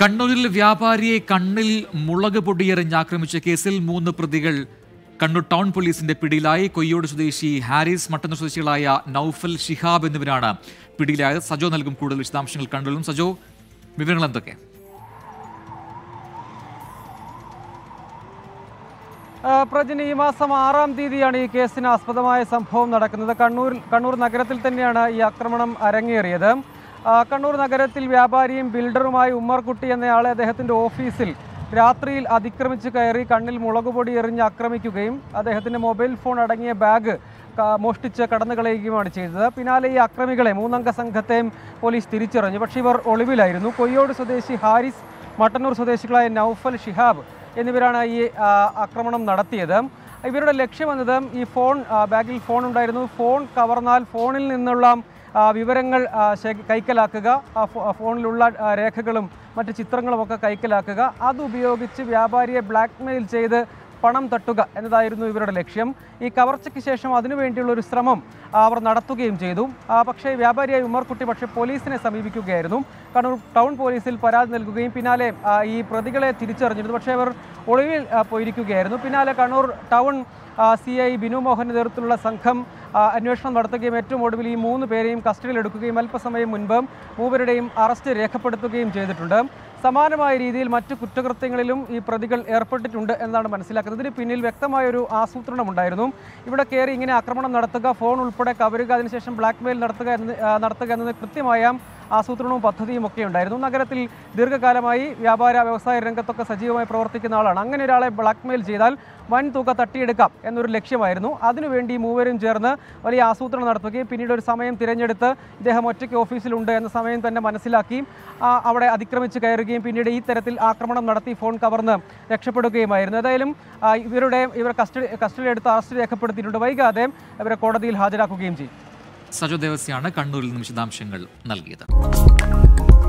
കണ്ണൂരിൽ വ്യാപാരിയെ കണ്ണിൽ മുളക് പൊടിയെറിഞ്ഞ് ആക്രമിച്ച കേസിൽ മൂന്ന് പ്രതികൾ കണ്ണൂർ ടൗൺ പോലീസിന്റെ പിടിയിലായി കൊയ്യോട് സ്വദേശി ഹാരിസ് മട്ടന്നൂർ സ്വദേശികളായ നൌഫൽ ഷിഹാബ് എന്നിവരാണ് പിടിയിലായത് സജോ നൽകും കൂടുതൽ വിശദാംശങ്ങൾ കണ്ണൂരിലും സജോ വിവരങ്ങൾ എന്തൊക്കെ ആ, പ്രജിന് ഈ മാസം ആറാം തീയതിയാണ് ഈ കേസിന് ആസ്പദമായ സംഭവം നടക്കുന്നത് കണ്ണൂർ കണ്ണൂർ നഗരത്തിൽ തന്നെയാണ് ഈ ആക്രമണം അരങ്ങേറിയത് ആ, കണ്ണൂർ നഗരത്തിൽ വ്യാപാരിയും ബിൽഡറുമായി ഉമ്മർകുട്ടി എന്നയാളെ അദ്ദേഹത്തിൻ്റെ ഓഫീസിൽ രാത്രിയിൽ അതിക്രമിച്ച് കയറി കണ്ണിൽ മുളകുപൊടി എറിഞ്ഞ് ആക്രമിക്കുകയും അദ്ദേഹത്തിൻ്റെ മൊബൈൽ ഫോൺ അടങ്ങിയ ബാഗ് ക- മോഷ്ടിച്ച് കടന്നു കളയുകയുമാണ് ചെയ്തത് പിന്നാലെ ഈ അക്രമികളെ മൂന്നംഗ സംഘത്തെയും പോലീസ് തിരിച്ചറിഞ്ഞു പക്ഷേ ഇവർ ഒളിവിലായിരുന്നു കൊയ്യോട് സ്വദേശി ഹാരിസ് മട്ടന്നൂർ സ്വദേശികളായ നൌഫൽ ഷിഹാബ് എന്നിവരാണ് ഈ ആ, ആക്രമണം നടത്തിയത് ഇവരുടെ ലക്ഷ്യം എന്നത് ഈ ഫോൺ ആ, ബാഗിൽ ഫോൺ ഉണ്ടായിരുന്നു ഫോൺ കവർന്നാൽ ഫോണിൽ നിന്നുള്ള ആ, വിവരങ്ങൾ ആ, ശേഖ- കൈക്കലാക്കുക ആ ഫോ- ആ ഫോണിലുള്ള ആ, രേഖകളും മറ്റ് ചിത്രങ്ങളുമൊക്കെ കൈക്കലാക്കുക അതുപയോഗിച്ച് വ്യാപാരിയെ ബ്ലാക്ക്മെയിൽ ചെയ്ത് പണം തട്ടുക എന്നതായിരുന്നു ഇവരുടെ ലക്ഷ്യം ഈ കവർച്ചയ്ക്ക് ശേഷം അതിനുവേണ്ടിയുള്ള ഒരു ശ്രമം ആ, അവർ നടത്തുകയും ചെയ്തു ആ, പക്ഷേ വ്യാപാരിയായ ഉമ്മർകുട്ടി പക്ഷേ പോലീസിനെ സമീപിക്കുകയായിരുന്നു കണ്ണൂർ ടൗൺ പോലീസിൽ പരാതി നൽകുകയും പിന്നാലെ ആ, ഈ പ്രതികളെ തിരിച്ചറിഞ്ഞിരുന്നു പക്ഷേ അവർ ഒളിവിൽ ആ, പോയിരിക്കുകയായിരുന്നു പിന്നാലെ Kannur town C I Binu മോഹൻ്റെ നേതൃത്വത്തിലുള്ള സംഘം ആ, അന്വേഷണം നടത്തുകയും ഏറ്റവും ഒടുവിൽ ഈ മൂന്ന് പേരെയും കസ്റ്റഡിയിലെടുക്കുകയും അല്പസമയം മുൻപ് മൂവരുടെയും അറസ്റ്റ് രേഖപ്പെടുത്തുകയും ചെയ്തിട്ടുണ്ട് സമാനമായ രീതിയിൽ മറ്റു കുറ്റകൃത്യങ്ങളിലും ഈ പ്രതികൾ ഏർപ്പെട്ടിട്ടുണ്ട് എന്നാണ് മനസ്സിലാക്കുന്നത് ഇതിന് പിന്നിൽ വ്യക്തമായൊരു ആസൂത്രണം ഉണ്ടായിരുന്നു ഇവിടെ കയറി ഇങ്ങനെ ആക്രമണം നടത്തുക ഫോൺ ഉൾപ്പെടെ കവരുക അതിനുശേഷം ബ്ലാക്ക്മെയിൽ നടത്തുക എന്ന് ആ, നടത്തുക എന്നത് കൃത്യമായ ആസൂത്രണവും പദ്ധതിയും ഒക്കെ ഉണ്ടായിരുന്നു നഗരത്തിൽ ദീർഘകാലമായി വ്യാപാര വ്യവസായ രംഗത്തൊക്കെ സജീവമായി പ്രവർത്തിക്കുന്ന ആളാണ് അങ്ങനെ ഒരാളെ ബ്ലാക്ക്മെയിൽ ചെയ്താൽ വൻ തുക തട്ടിയെടുക്കാം എന്നൊരു ലക്ഷ്യമായിരുന്നു അതിനുവേണ്ടി മൂവരും ചേർന്ന് വലിയ ആസൂത്രണം നടത്തുകയും പിന്നീട് ഒരു സമയം തിരഞ്ഞെടുത്ത് ഇദ്ദേഹം ഒറ്റയ്ക്ക് ഓഫീസിലുണ്ട് എന്ന സമയം തന്നെ മനസ്സിലാക്കി ആ, അവിടെ അതിക്രമിച്ച് കയറുകയും പിന്നീട് ഈ തരത്തിൽ ആക്രമണം നടത്തി ഫോൺ കവർന്ന് രക്ഷപ്പെടുകയുമായിരുന്നു ഏതായാലും ആ, ഇവരുടെ ഇവർ കസ്റ്റഡി കസ്റ്റഡി എടുത്ത് അറസ്റ്റ് രേഖപ്പെടുത്തിയിട്ടുണ്ട് വൈകാതെ ഇവരെ കോടതിയിൽ ഹാജരാക്കുകയും ചെയ്യും സജോ ദേവസ്യാണ് കണ്ണൂരിൽ നിന്ന് വിശദാംശങ്ങൾ നൽകിയത്